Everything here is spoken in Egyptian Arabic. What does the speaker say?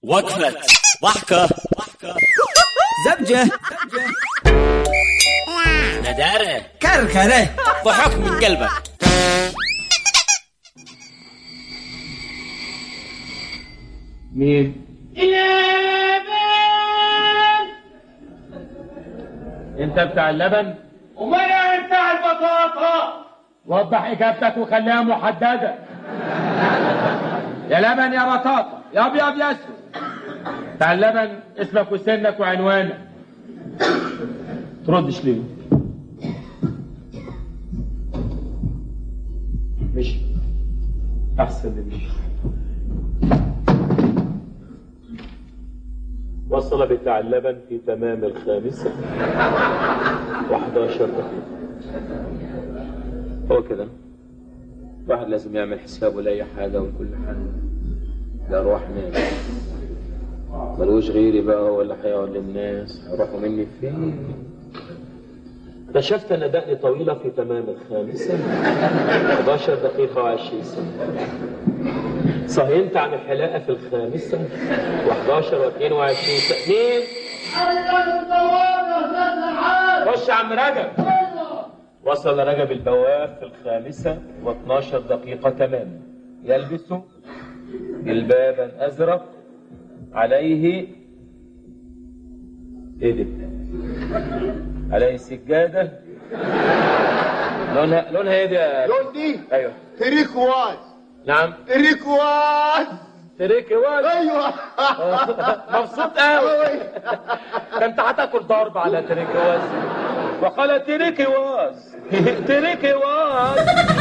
وقفة ضحكة زبجة ندارة كركرة ضحك من قلبك مين؟ انت بتاع اللبن؟ امال انا بتاع البطاطا وضح اجابتك وخليها محدده يا لبن يا بطاطا يا ابيض يا اسود بتاع اللبن اسمك وسنك وعنوانك تردش ليه مشي احسن اللي مشي وصل بتاع اللبن في تمام الخامسة و11 دقيقة هو كده الواحد لازم يعمل حسابه لأي حاجة وكل حاجة لأرواح ناس ملوش غيري بقى هو اللي هيقعد للناس هيروحوا مني فين اكتشفت ان دقني طويلة في تمام الخامسة 11 دقيقة و20 ثانية صهينت عن الحلاقة في الخامسة و11 و22 ثانية خش يا عم رجب وصل رجب البواب في الخامسة و12 دقيقة تماما يلبس جلبابا أزرق عليه ايه ده؟ عليه سجادة لونها لونها ايه ده؟ لون دي ايوه تريكواز نعم تريكواز تريكي واد ايوه مبسوط قوي ده انت هتاكل ضرب على تريكي واز وقال تريكي واز تريكي واز